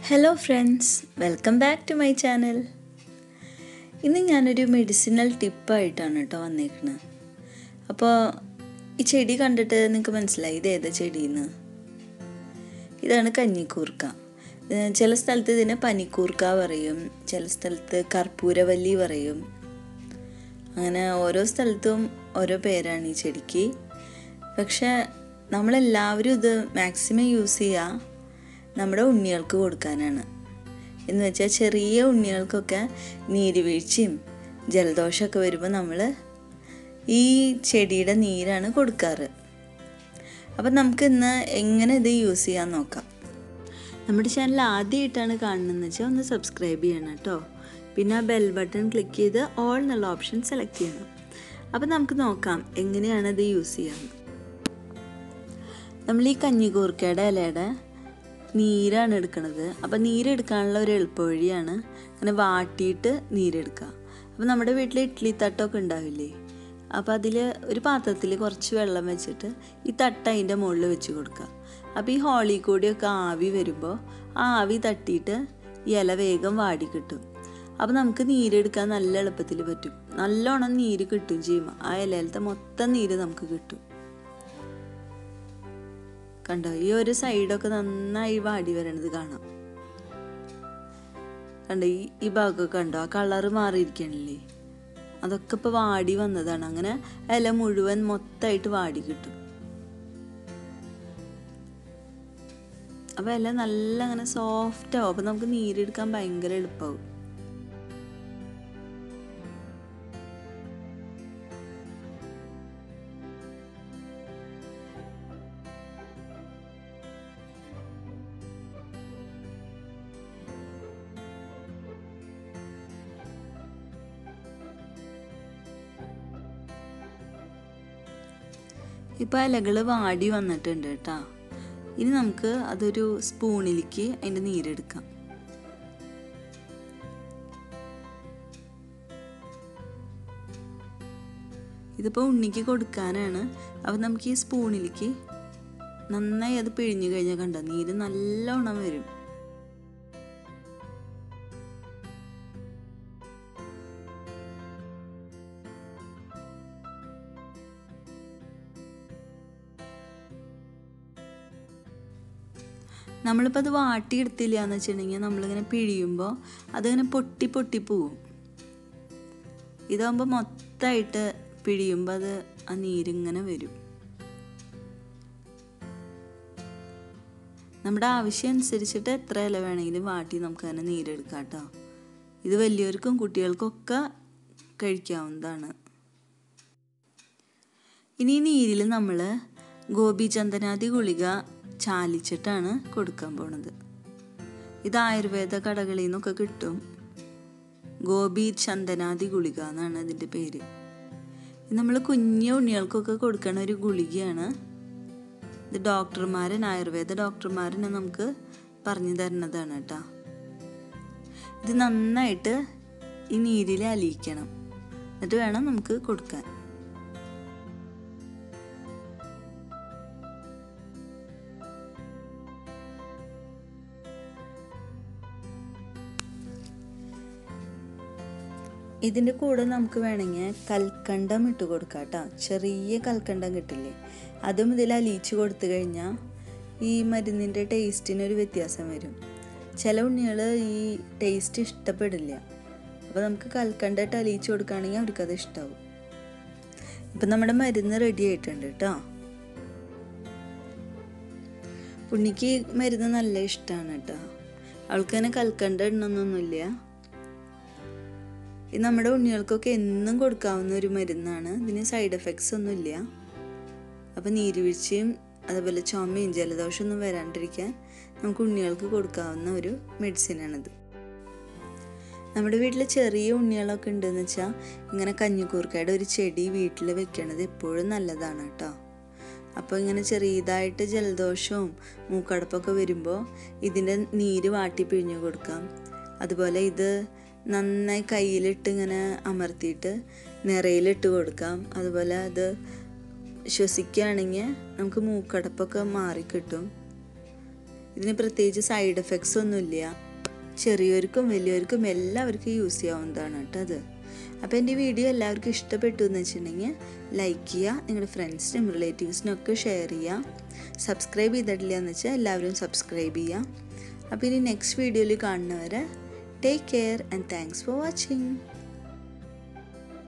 hello friends welcome back to my channel ഇന്ന് ഞാനൊരു medicinal ടിപ്പായിട്ടാണ് കേട്ടോ വന്നേക്കുന്നത് അപ്പോൾ ഈ ചെടി കണ്ടിട്ട് നിങ്ങൾക്ക് മനസ്സിലായി ഇത് ഏതാ ചെടിയെന്ന് ഇതാണ് കഞ്ഞിക്കൂർക്ക ഏഹ് ചില സ്ഥലത്ത് ഇതിനെ പനിക്കൂർക്ക പറയും ചില സ്ഥലത്ത് കർപ്പൂരവല്ലി പറയും അങ്ങനെ ഓരോ സ്ഥലത്തും ഓരോ പേരാണ് ഈ ചെടിക്ക് പക്ഷെ നമ്മളെല്ലാവരും ഇത് മാക്സിമം യൂസ് ചെയ്യുക നമ്മുടെ ഉണ്ണികൾക്ക് കൊടുക്കാനാണ് എന്ന് വെച്ചാൽ ചെറിയ ഉണ്ണികൾക്കൊക്കെ നീരുവീഴ്ചയും ജലദോഷമൊക്കെ വരുമ്പോൾ നമ്മൾ ഈ ചെടിയുടെ നീരാണ് കൊടുക്കാറ് അപ്പം നമുക്ക് ഇന്ന് എങ്ങനെ ഇത് യൂസ് ചെയ്യാൻ നോക്കാം നമ്മുടെ ചാനൽ ആദ്യമായിട്ടാണ് കാണുന്നതെന്ന് വെച്ചാൽ ഒന്ന് സബ്സ്ക്രൈബ് ചെയ്യണം കേട്ടോ പിന്നെ ആ ബെൽ ബട്ടൺ ക്ലിക്ക് ചെയ്ത് ഓൾ എന്നുള്ള ഓപ്ഷൻ സെലക്ട് ചെയ്യണം അപ്പം നമുക്ക് നോക്കാം എങ്ങനെയാണ് ഇത് യൂസ് ചെയ്യാന്ന് നമ്മൾ ഈ കഞ്ഞിക്കൂർക്കയുടെ ഇലയുടെ നീരാണ് എടുക്കുന്നത് അപ്പം നീരെടുക്കാനുള്ള ഒരു എളുപ്പവഴിയാണ് അങ്ങനെ വാട്ടിയിട്ട് നീരെടുക്കുക അപ്പം നമ്മുടെ വീട്ടിൽ ഇഡ്ഡലി തട്ടൊക്കെ ഉണ്ടാവില്ലേ അപ്പോൾ അതിൽ ഒരു പാത്രത്തിൽ കുറച്ച് വെള്ളം വെച്ചിട്ട് ഈ തട്ട അതിൻ്റെ മുകളിൽ വെച്ച് കൊടുക്കുക അപ്പോൾ ഈ ഹോളിൽ കൂടിയൊക്കെ ആവി വരുമ്പോൾ ആ ആവി തട്ടിയിട്ട് ഈ ഇല വേഗം വാടി കിട്ടും അപ്പോൾ നമുക്ക് നീരെടുക്കാൻ നല്ല എളുപ്പത്തിൽ പറ്റും നല്ലോണം നീര് കിട്ടും ചെയ്യും ആ ഇലയിലത്തെ മൊത്തം നീര് നമുക്ക് കിട്ടും കണ്ടോ ഈ ഒരു സൈഡൊക്കെ നന്നായി വാടി വരണത് കാണാം കണ്ടോ ഈ ഈ ഭാഗമൊക്കെ കണ്ടോ ആ കളറ് മാറിയിരിക്കണില്ലേ അതൊക്കെ ഇപ്പോൾ വാടി വന്നതാണ് അങ്ങനെ ഇല മുഴുവൻ മൊത്തമായിട്ട് വാടി കിട്ടും അപ്പോൾ ഇല നല്ല അങ്ങനെ സോഫ്റ്റ് ആവും അപ്പോൾ നമുക്ക് നീരെടുക്കാൻ ഭയങ്കര എളുപ്പമാവും ഇപ്പോൾ ഇലകൾ വാടി വന്നിട്ടുണ്ട് കേട്ടോ ഇനി നമുക്ക് അതൊരു സ്പൂണിലേക്ക് അതിൻ്റെ നീരെടുക്കാം ഇതിപ്പോൾ ഉണ്ണിക്ക് കൊടുക്കാനാണ് അപ്പം നമുക്ക് ഈ സ്പൂണിലേക്ക് നന്നായി അത് പിഴിഞ്ഞു കഴിഞ്ഞാൽ കണ്ടോ നീര് നല്ലോണം വരും നമ്മളിപ്പോൾ അത് വാട്ടിയെടുത്തില്ല എന്ന് വെച്ചിട്ടുണ്ടെങ്കിൽ നമ്മളിങ്ങനെ പിഴിയുമ്പോൾ അതിങ്ങനെ പൊട്ടി പൊട്ടി പോവും ഇതാകുമ്പോൾ മൊത്തമായിട്ട് പിഴിയുമ്പോൾ അത് ആ നീരിങ്ങനെ വരും നമ്മുടെ ആവശ്യം അനുസരിച്ചിട്ട് എത്ര ഇല വേണമെങ്കിലും വാട്ടി നമുക്ക് അതിനെ നീരെടുക്കാം കേട്ടോ ഇത് വലിയവർക്കും കുട്ടികൾക്കൊക്കെ കഴിക്കാവുന്നതാണ് ഇനി ഈ നീരിൽ നമ്മൾ ഗോപി ചന്ദനാദി ഗുളിക ചാലിച്ചിട്ടാണ് കൊടുക്കാൻ പോണത് ഇത് ആയുർവേദ കടകളിൽ നിന്നൊക്കെ കിട്ടും ഗോപി ചന്ദനാദി ഗുളിക എന്നാണ് ഇതിൻ്റെ പേര് നമ്മൾ കുഞ്ഞു ഉണ്ണികൾക്കൊക്കെ കൊടുക്കണ ഒരു ഗുളികയാണ് ഇത് ഡോക്ടർമാരൻ ആയുർവേദ ഡോക്ടർമാരനെ നമുക്ക് പറഞ്ഞു തരുന്നതാണ് കേട്ടോ ഇത് നന്നായിട്ട് ഈ നീരിൽ അലിയിക്കണം എന്നിട്ട് വേണം നമുക്ക് കൊടുക്കാൻ ഇതിൻ്റെ കൂടെ നമുക്ക് വേണമെങ്കിൽ കൽക്കണ്ടം ഇട്ട് കൊടുക്കാം കേട്ടോ ചെറിയ കൽക്കണ്ടം കിട്ടില്ലേ അതും ഇതിൽ അലിയിച്ച് കൊടുത്തു കഴിഞ്ഞാൽ ഈ മരുന്നിൻ്റെ ടേസ്റ്റിനൊരു വ്യത്യാസം വരും ചില ഉണ്ണികൾ ഈ ടേസ്റ്റ് ഇഷ്ടപ്പെടില്ല അപ്പോൾ നമുക്ക് കൽക്കണ്ടിട്ട് അലിയിച്ച് കൊടുക്കുകയാണെങ്കിൽ അവർക്കത് ഇഷ്ടമാവും ഇപ്പം നമ്മുടെ മരുന്ന് റെഡി ആയിട്ടുണ്ട് കേട്ടോ ഉണ്ണിക്ക് മരുന്ന് നല്ല ഇഷ്ടമാണ് കേട്ടോ അവൾക്ക് തന്നെ കൽക്കണ്ട ഇടണമെന്നൊന്നുമില്ല ഇത് നമ്മുടെ ഉണ്ണികൾക്കൊക്കെ എന്നും കൊടുക്കാവുന്ന ഒരു മരുന്നാണ് ഇതിന് സൈഡ് എഫക്ട്സ് ഒന്നുമില്ല അപ്പോൾ നീരുവീഴ്ചയും അതുപോലെ ചുമയും ജലദോഷമൊന്നും വരാണ്ടിരിക്കാൻ നമുക്ക് ഉണ്ണികൾക്ക് കൊടുക്കാവുന്ന ഒരു മെഡിസിനാണിത് നമ്മുടെ വീട്ടിൽ ചെറിയ ഉണ്ണികളൊക്കെ ഉണ്ടെന്ന് വെച്ചാൽ ഇങ്ങനെ കഞ്ഞിക്കൂർക്കയുടെ ഒരു ചെടി വീട്ടിൽ വെക്കണത് എപ്പോഴും നല്ലതാണ് കേട്ടോ അപ്പോൾ ഇങ്ങനെ ചെറിയതായിട്ട് ജലദോഷവും മൂക്കടപ്പൊക്കെ വരുമ്പോൾ ഇതിൻ്റെ നീര് വാട്ടി പിഴിഞ്ഞു കൊടുക്കാം അതുപോലെ ഇത് നന്നായി കയ്യിലിട്ട് ഇങ്ങനെ അമർത്തിയിട്ട് നിറയിലിട്ട് കൊടുക്കാം അതുപോലെ അത് ശ്വസിക്കുകയാണെങ്കിൽ നമുക്ക് മൂക്കടപ്പൊക്കെ മാറിക്കിട്ടും ഇതിന് പ്രത്യേകിച്ച് സൈഡ് എഫക്ട്സ് ഒന്നുമില്ല ചെറിയവർക്കും വലിയവർക്കും എല്ലാവർക്കും യൂസ് ചെയ്യാവുന്നതാണ് കേട്ടോ അത് അപ്പോൾ എൻ്റെ വീഡിയോ എല്ലാവർക്കും ഇഷ്ടപ്പെട്ടു എന്ന് വെച്ചിട്ടുണ്ടെങ്കിൽ ലൈക്ക് ചെയ്യുക നിങ്ങളുടെ ഫ്രണ്ട്സിനും റിലേറ്റീവ്സിനും ഒക്കെ ഷെയർ ചെയ്യുക സബ്സ്ക്രൈബ് ചെയ്തിട്ടില്ല എന്ന് വെച്ചാൽ എല്ലാവരും സബ്സ്ക്രൈബ് ചെയ്യുക അപ്പോൾ ഇനി നെക്സ്റ്റ് വീഡിയോയിൽ കാണുന്നവരെ take care and thanks for watching